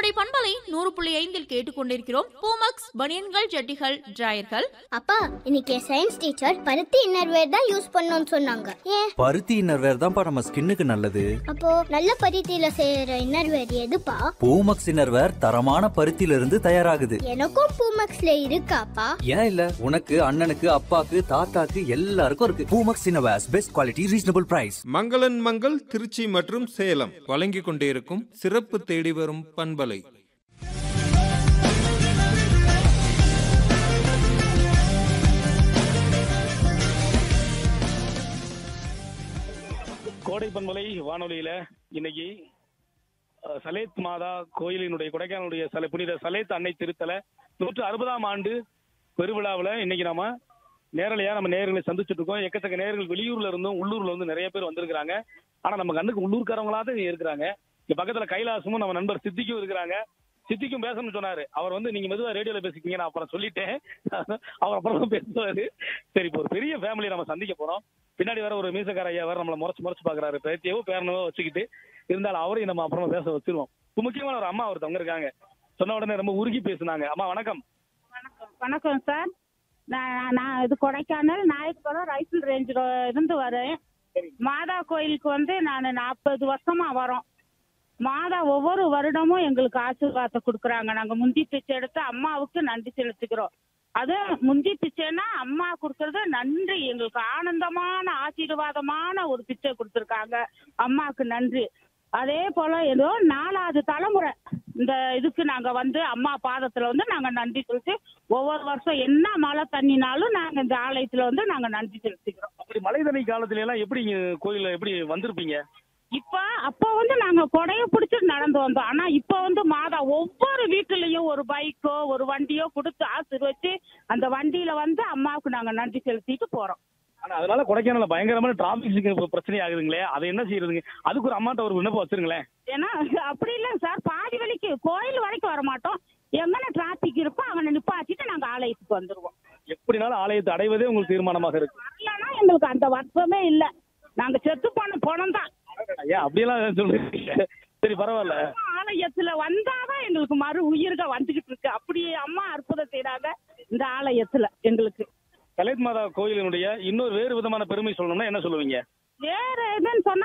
கோடை பண்பலை நூறு புள்ளி ஐந்தில் கேட்டுக்கொண்டிருக்கிறோம் பூமக்ஸ் பனியன்கள் ஜட்டிகள் டிராயர்கள் அப்பா இன்னைக்கு சயின்ஸ் டீச்சர் பருத்தி இன்னர்வேர் தான் யூஸ் பண்ணணும்னு சொன்னாங்க ஏன் பருத்தி இன்னர்வேர் தான்ப்பா நம்ம ஸ்கின்னுக்கு நல்லது அப்போ நல்ல பருத்தியில செய்யற இன்னர்வேர் எதுப்பா பூமக்ஸ் இன்னர்வேர் தரமான பருத்தியில இருந்து தயாராகுது எனக்கும் பூமக்ஸ்ல இருக்காப்பா ஏன் இல்ல உனக்கு அண்ணனுக்கு அப்பாக்கு தாத்தாக்கு எல்லாருக்கும் இருக்கு Poomex innerwears best quality reasonable price மங்களன் மங்கள் திருச்சி மற்றும் சேலம் வழங்கிக் கொண்டிருக்கும் சிறப்பு தேடி வரும் பண்பலை கோடை பண்பலை வானொலியில இன்னைக்கு அஹ், சலேத் மாதா கோயிலினுடைய கொடைக்கானலுடைய சல புனித சலேத் அன்னை திருத்தல நூற்று அறுபதாம் ஆண்டு பெருவிழாவில் இன்னைக்கு நாம நேரலையா நம்ம நேர்களை சந்திச்சுட்டு இருக்கோம் எக்கச்சக்க நேர்கள் வெளியூர்ல இருந்தும் உள்ளூர்ல இருந்து நிறைய பேர் வந்திருக்கிறாங்க ஆனா நம்ம கண்ணுக்கு உள்ளூர்காரங்களா தான் இங்க இருக்கிறாங்க இங்க பக்கத்துல கைலாசமும் நம்ம நண்பர் சித்திக்கும் இருக்கிறாங்க சித்திக்கும் பேசணும்னு சொன்னாரு அவர் வந்து நீங்க மெதுவா ரேடியோல பேசிக்கிங்க நான் அப்புறம் சொல்லிட்டேன் அவர் அப்புறம் தான் பேசுவாரு சரி இப்போ ஒரு பெரிய ஃபேமிலி நம்ம சந்திக்க போறோம் பின்னாடி வர ஒரு மீசக்கார ஐயா வேற நம்மள முறைச்சு முறைச்சு பாக்குறாரு பேத்தியவோ பேரனவோ வச்சுக்கிட்டு இருந்தாலும் அவரையும் நம்ம அப்புறமா பேச வச்சிருவோம் இப்போ முக்கியமான ஒரு அம்மா ஒருத்தவங்க இருக்காங்க சொன்ன உடனே ரொம்ப உருகி பேசுனாங்க அம்மா வணக்கம் வணக்கம் சார் நான் நான் இது கொடைக்கானல் நாயக்குளம் ரைஃபிள் ரேஞ்சில் இருந்து வரேன் மாதா கோயிலுக்கு வந்து நான் நாற்பது வருஷமா வரோம் மாதா ஒவ்வொரு வருடமும் எங்களுக்கு ஆசீர்வாதத்தை கொடுக்குறாங்க நாங்கள் முந்தி பிச்சை எடுத்து அம்மாவுக்கு நன்றி செலுத்திக்கிறோம் அது முந்தி பிச்சைன்னா அம்மா கொடுக்கறது நன்றி எங்களுக்கு ஆனந்தமான ஆசீர்வாதமான ஒரு பிச்சை கொடுத்துருக்காங்க அம்மாவுக்கு நன்றி அதே போல ஏதோ நாலாவது தலைமுறை இந்த இதுக்கு நாங்க வந்து அம்மா பாதத்துல வந்து நாங்க நன்றி செலுத்தி ஒவ்வொரு வருஷம் என்ன மழை தண்ணினாலும் நாங்க இந்த ஆலயத்துல வந்து நாங்க நன்றி செலுத்திக்கிறோம் அப்படி மலைதண்ணி காலத்துல எல்லாம் எப்படி இங்க கோயில்ல எப்படி வந்திருப்பீங்க இப்ப அப்ப வந்து நாங்க கொடைய பிடிச்சிட்டு நடந்து வந்தோம் ஆனா இப்ப வந்து மாதா ஒவ்வொரு வீட்டுலயும் ஒரு பைக்கோ ஒரு வண்டியோ கொடுத்து ஆசீர்வச்சு அந்த வண்டியில வந்து அம்மாவுக்கு நாங்க நன்றி செலுத்திட்டு போறோம் ஆனா அதனால கொடைக்கானல பயங்கரமான டிராபிக் பிரச்சனை ஆகுதுங்களே அதை என்ன செய்யறதுங்க அதுக்கு ஒரு அம்மாட்ட ஒரு விண்ணப்பம் வச்சிருங்களேன் ஏன்னா அப்படி இல்லைங்க சார் பாதி வழிக்கு கோயில் வரைக்கும் வர மாட்டோம் எங்கன டிராபிக் இருக்கோ அவனை நிப்பாட்டிட்டு நாங்க ஆலயத்துக்கு வந்துருவோம் எப்படினாலும் ஆலயத்தை அடைவதே உங்களுக்கு தீர்மானமாக இருக்கு வரலன்னா எங்களுக்கு அந்த வருஷமே இல்ல நாங்க செத்து போன பணம் தான் ஏன் அப்படியெல்லாம் சொல்றீங்க சரி பரவாயில்ல ஆலயத்துல வந்தாதான் எங்களுக்கு மறு உயிர்கள் வந்துகிட்டு இருக்கு அப்படி அம்மா அற்புதம் செய்றாங்க இந்த ஆலயத்துல எங்களுக்கு கலைத் மாதா கோயிலினுடைய இன்னொரு வேறு விதமான பெருமை சொல்லணும்னா என்ன சொல்லுவீங்க வேற எதுன்னு சொன்னா